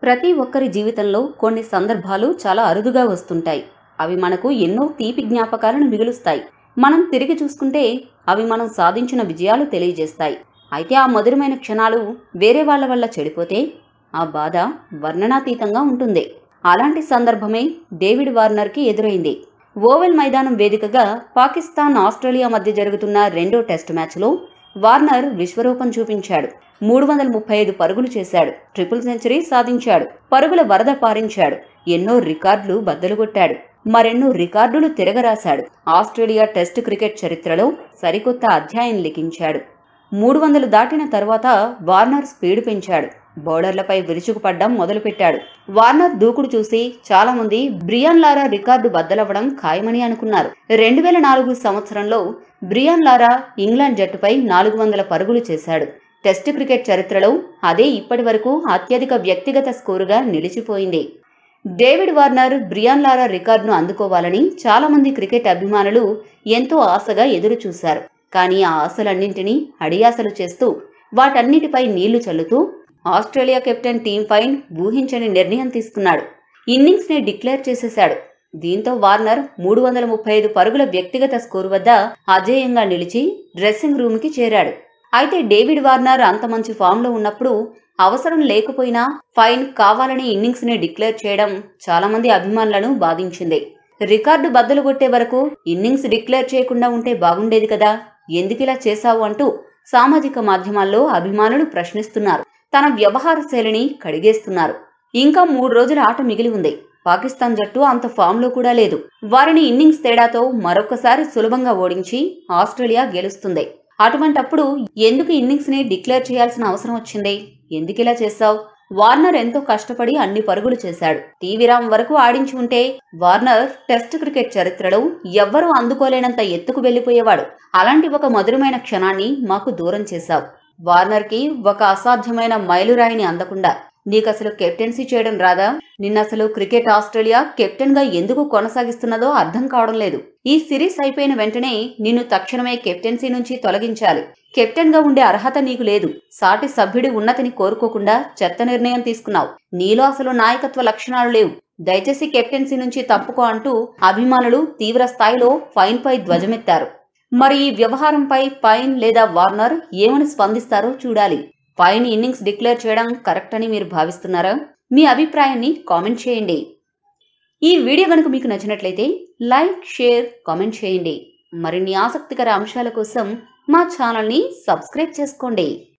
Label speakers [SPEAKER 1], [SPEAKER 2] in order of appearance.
[SPEAKER 1] ప్రతి ఒక్కరి జీవితంలో కొన్ని సందర్భాలు చాలా అరుదుగా వస్తుంటాయి అవి మనకు ఎన్నో తీపి జ్ఞాపకాలను మిగులుస్తాయి మనం తిరిగి చూసుకుంటే అవి మనం సాధించిన విజయాలు తెలియజేస్తాయి అయితే ఆ మధురమైన క్షణాలు వేరే వాళ్ళ వల్ల చెడిపోతే ఆ బాధ వర్ణనాతీతంగా ఉంటుంది అలాంటి సందర్భమే డేవిడ్ వార్నర్కి ఎదురైంది ఓవెల్ మైదానం వేదికగా పాకిస్తాన్ ఆస్ట్రేలియా మధ్య జరుగుతున్న రెండో టెస్ట్ మ్యాచ్లో వార్నర్ విశ్వరూపం చూపించాడు మూడు వందల ముప్పై ఐదు పరుగులు చేశాడు ట్రిపుల్ సెంచరీ సాధించాడు పరుగుల వరద పారించాడు ఎన్నో రికార్డులు బద్దలుగొట్టాడు మరెన్నో రికార్డులు తిరగరాశాడు ఆస్ట్రేలియా టెస్ట్ క్రికెట్ చరిత్రలో సరికొత్త అధ్యాయం లిఖించాడు మూడు వందలు దాటిన తర్వాత వార్నర్ స్పీడ్ పెంచాడు బౌలర్లపై విరుచుకుపడ్డం మొదలుపెట్టాడు వార్నర్ దూకుడు చూసి చాలా మంది బ్రియాన్ లారా రికార్డు బద్దలవ్వడం ఖాయమని అనుకున్నారు రెండు వేల నాలుగు సంవత్సరంలో బ్రియాన్ లారా ఇంగ్లాండ్ జట్టుపై నాలుగు వందల పరుగులు చేశాడు టెస్ట్ క్రికెట్ చరిత్రలో అదే ఇప్పటి వరకు అత్యధిక వ్యక్తిగత స్కోరుగా నిలిచిపోయింది డేవిడ్ వార్నర్ బ్రియాన్ లారా రికార్డును అందుకోవాలని చాలా మంది క్రికెట్ అభిమానులు ఎంతో ఆశగా ఎదురు చూశారు కానీ ఆ ఆశలన్నింటినీ అడియాసలు చేస్తూ వాటన్నిటిపై నీళ్లు చల్లుతూ ఆస్ట్రేలియా కెప్టెన్ టీమ్ ఫైన్ ఊహించని నిర్ణయం తీసుకున్నాడు ఇన్నింగ్స్ ని డిక్లేర్ చేసేశాడు దీంతో వార్నర్ మూడు వందల ముప్పై ఐదు పరుగుల వ్యక్తిగత స్కోరు వద్ద అజేయంగా నిలిచి డ్రెస్సింగ్ రూమ్ కి చేరాడు అయితే డేవిడ్ వార్నర్ అంత మంచి ఫామ్ లో ఉన్నప్పుడు అవసరం లేకపోయినా ఫైన్ కావాలని ఇన్నింగ్స్ ని డిక్లేర్ చేయడం చాలా మంది అభిమానులను బాధించింది రికార్డు బద్దలు కొట్టే వరకు ఇన్నింగ్స్ డిక్లేర్ చేయకుండా ఉంటే బాగుండేది కదా ఎందుకిలా చేశావు అంటూ సామాజిక మాధ్యమాల్లో అభిమానులు ప్రశ్నిస్తున్నారు తన వ్యవహార శైలిని కడిగేస్తున్నారు ఇంకా మూడు రోజుల ఆట మిగిలి ఉంది పాకిస్తాన్ జట్టు అంత ఫామ్లో కూడా లేదు వారిని ఇన్నింగ్స్ తేడాతో మరొకసారి సులభంగా ఓడించి ఆస్ట్రేలియా గెలుస్తుంది అటువంటప్పుడు ఎందుకు ఇన్నింగ్స్ ని డిక్లేర్ చేయాల్సిన అవసరం వచ్చింది ఎందుకిలా చేశావు వార్నర్ ఎంతో కష్టపడి అన్ని పరుగులు చేశాడు టీ విరామ్ వరకు ఆడించి ఉంటే వార్నర్ టెస్ట్ క్రికెట్ చరిత్రలో ఎవ్వరూ అందుకోలేనంత ఎత్తుకు వెళ్లిపోయేవాడు అలాంటి ఒక మధురమైన క్షణాన్ని మాకు దూరం చేశావు వార్నర్కి ఒక అసాధ్యమైన మైలురాయిని అందకుండా నీకసలు కెప్టెన్సీ చేయడం రాదా నిన్నసలు క్రికెట్ ఆస్ట్రేలియా కెప్టెన్ గా ఎందుకు కొనసాగిస్తున్నదో అర్థం కావడం లేదు ఈ సిరీస్ అయిపోయిన వెంటనే నిన్ను తక్షణమే కెప్టెన్సీ నుంచి తొలగించాలి కెప్టెన్ గా ఉండే అర్హత నీకు లేదు సాటి సభ్యుడి ఉన్నతిని కోరుకోకుండా చెత్త నిర్ణయం తీసుకున్నావు నీలో అసలు నాయకత్వ లక్షణాలు లేవు దయచేసి కెప్టెన్సీ నుంచి తప్పుకో అంటూ అభిమానులు తీవ్ర స్థాయిలో ఫైన్ పై ధ్వజమెత్తారు మరి ఈ వ్యవహారంపై పైన్ లేదా వార్నర్ ఏమని స్పందిస్తారో చూడాలి పైన్ ఇన్నింగ్స్ డిక్లేర్ చేయడం కరెక్ట్ అని మీరు భావిస్తున్నారా మీ అభిప్రాయాన్ని కామెంట్ చేయండి ఈ వీడియో కనుక మీకు నచ్చినట్లయితే లైక్ షేర్ కామెంట్ చేయండి మరిన్ని ఆసక్తికర అంశాల కోసం మా ఛానల్ని సబ్స్క్రైబ్ చేసుకోండి